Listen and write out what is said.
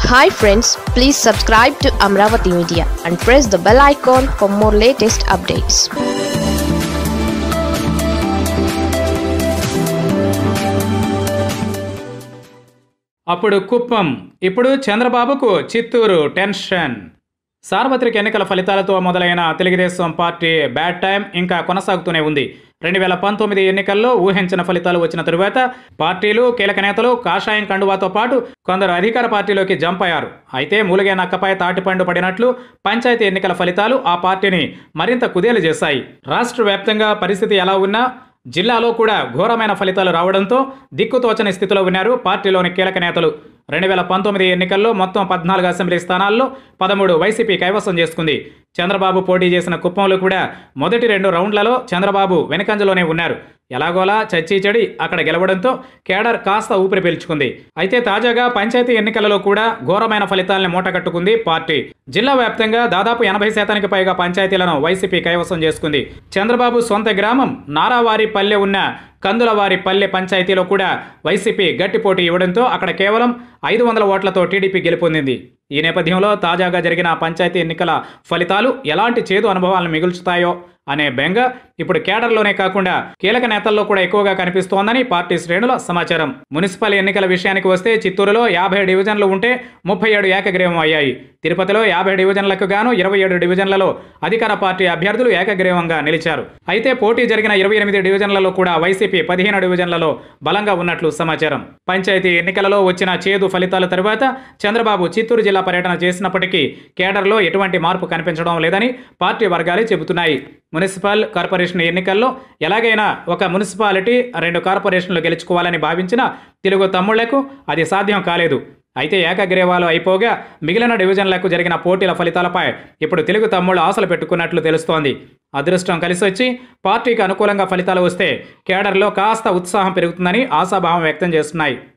hi friends please subscribe to Amaravati media and press the bell icon for more latest updates అప్పుడు కుప్పం ఇప్పుడు చంద్రబాబుకు Chittoor tension సార్వత్రిక ఎన్నికల ఫలితాలతో మొదలైన తెలుగుదేశం పార్టీ బ్యాడ్ టైం ఇంకా కొనసాగుతూనే ఉంది రెండు వేల పంతొమ్మిది ఎన్నికల్లో ఊహించిన ఫలితాలు వచ్చిన తరువాత పార్టీలు కీలక నేతలు కాషాయం కండువాతో పాటు కొందరు అధికార పార్టీలోకి జంప్ అయ్యారు అయితే మూలిగే నక్కపై తాటిపండు పడినట్లు పంచాయతీ ఎన్నికల ఫలితాలు ఆ పార్టీని మరింత కుదేలు చేశాయి రాష్ట్ర వ్యాప్తంగా పరిస్థితి ఎలా ఉన్నా జిల్లాలో కూడా ఘోరమైన ఫలితాలు రావడంతో దిక్కుతోచని స్థితిలో ఉన్నారు పార్టీలోని కీలక నేతలు రెండు వేల పంతొమ్మిది ఎన్నికల్లో మొత్తం పద్నాలుగు అసెంబ్లీ స్థానాల్లో పదమూడు వైసీపీ కైవసం చేసుకుంది చంద్రబాబు పోటీ చేసిన కుప్పంలో కూడా మొదటి రెండు రౌండ్లలో చంద్రబాబు వెనుకంజలోనే ఉన్నారు ఎలాగోలా చచ్చి చెడి అక్కడ గెలవడంతో కేడర్ కాస్త ఊపిరి పీల్చుకుంది అయితే తాజాగా పంచాయతీ ఎన్నికలలో కూడా ఘోరమైన ఫలితాలను మూటగట్టుకుంది పార్టీ జిల్లా వ్యాప్తంగా దాదాపు ఎనభై శాతానికి పైగా పంచాయతీలను వైసీపీ కైవసం చేసుకుంది చంద్రబాబు సొంత గ్రామం నారావారి పల్లె ఉన్న కందులవారి పల్లె పంచాయతీలో కూడా వైసీపీ గట్టి పోటీ ఇవ్వడంతో అక్కడ కేవలం ఐదు వందల ఓట్లతో టీడీపీ గెలుపొందింది ఈ నేపథ్యంలో తాజాగా జరిగిన పంచాయతీ ఎన్నికల ఫలితాలు ఎలాంటి చేదు అనుభవాలను మిగుల్చుతాయో అనే బెంగ ఇప్పుడు కేడర్లోనే కాకుండా కీలక నేతల్లో కూడా ఎక్కువగా కనిపిస్తోందని పార్టీ శ్రేణుల సమాచారం మున్సిపల్ ఎన్నికల విషయానికి వస్తే చిత్తూరులో యాభై డివిజన్లు ఉంటే ముప్పై ఏడు ఏకగ్రీవం అయ్యాయి తిరుపతిలో యాభై డివిజన్లకు గాను ఇరవై ఏడు డివిజన్లలో అధికార పార్టీ అభ్యర్థులు ఏకగ్రీవంగా నిలిచారు అయితే పోటీ జరిగిన ఇరవై ఎనిమిది డివిజన్లలో కూడా వైసీపీ పదిహేను డివిజన్లలో బలంగా ఉన్నట్లు సమాచారం పంచాయతీ ఎన్నికలలో వచ్చిన చేదు ఫలితాల తరువాత చంద్రబాబు చిత్తూరు జిల్లా పర్యటన చేసినప్పటికీ కేడర్లో ఎటువంటి మార్పు కనిపించడం లేదని పార్టీ వర్గాలే చెబుతున్నాయి మున్సిపల్ కార్పొరేషన్ ఎన్నికల్లో ఎలాగైనా ఒక మున్సిపాలిటీ రెండు కార్పొరేషన్లు గెలుచుకోవాలని భావించిన తెలుగు తమ్ముళ్లకు అది సాధ్యం కాలేదు అయితే ఏకగ్రీవాలు అయిపోగా మిగిలిన డివిజన్లకు జరిగిన పోటీల ఫలితాలపై ఇప్పుడు తెలుగు తమ్ముళ్ళు ఆశలు పెట్టుకున్నట్లు తెలుస్తోంది అదృష్టం కలిసి వచ్చి పార్టీకి అనుకూలంగా ఫలితాలు వస్తే కేడర్లో కాస్త ఉత్సాహం పెరుగుతుందని ఆశాభావం వ్యక్తం చేస్తున్నాయి